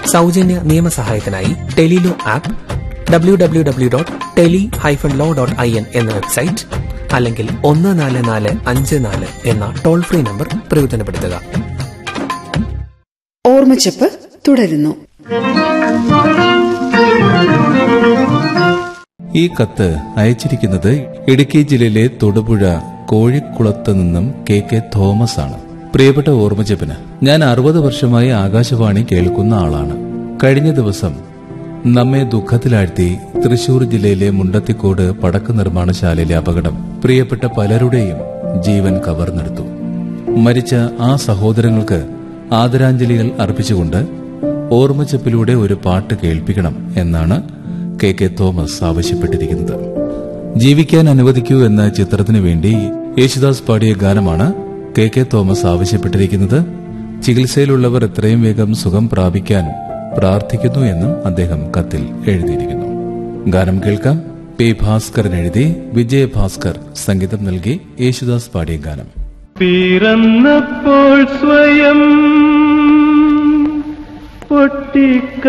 സൗജന്യ നിയമസഹായത്തിനായി tele law app W W W dot tele hyphen law dot I N എന്ന website അല്ലെങ്കിൽ ഒന്ന് നാല് നാല് അഞ്ച് നാല് എന്ന ടോൾ ഫ്രീ നമ്പർ പ്രയോജനപ്പെടുത്തുക ഓർമ്മച്ചപ്പ് തുടരുന്നു ഈ കത്ത് അയച്ചിരിക്കുന്നത് ഇടുക്കി ജില്ലയിലെ തൊടുപുഴ കോഴിക്കുളത്ത് നിന്നും കെ കെ തോമസ് ആണ് പ്രിയപ്പെട്ട ഓർമ്മജപന് ഞാൻ അറുപത് വർഷമായി ആകാശവാണി കേൾക്കുന്ന ആളാണ് കഴിഞ്ഞ ദിവസം നമ്മെ ദുഃഖത്തിലാഴ്ത്തി തൃശൂർ ജില്ലയിലെ മുണ്ടത്തിക്കോട് പടക്ക് നിർമ്മാണശാലയിലെ അപകടം പ്രിയപ്പെട്ട പലരുടെയും ജീവൻ കവർന്നെടുത്തു മരിച്ച ആ സഹോദരങ്ങൾക്ക് ആദരാഞ്ജലികൾ അർപ്പിച്ചുകൊണ്ട് ഓർമ്മച്ചപ്പിലൂടെ ഒരു പാട്ട് കേൾപ്പിക്കണം എന്നാണ് കെ കെ തോമസ് ആവശ്യപ്പെട്ടിരിക്കുന്നത് ജീവിക്കാൻ അനുവദിക്കൂ എന്ന ചിത്രത്തിനു വേണ്ടി യേശുദാസ് പാടിയ ഗാനമാണ് കെ കെ തോമസ് ആവശ്യപ്പെട്ടിരിക്കുന്നത് ചികിത്സയിലുള്ളവർ എത്രയും വേഗം സുഖം പ്രാപിക്കാൻ പ്രാർത്ഥിക്കുന്നു എന്നും അദ്ദേഹം കത്തിൽ എഴുതിയിരിക്കുന്നു ഗാനം കേൾക്കാം പി ഭാസ്കരൻ എഴുതി വിജയ ഭാസ്കർ സംഗീതം നൽകി യേശുദാസ് പാടിയ ഗാനം പിറന്നപ്പോൾ സ്വയം പൊട്ടിക്ക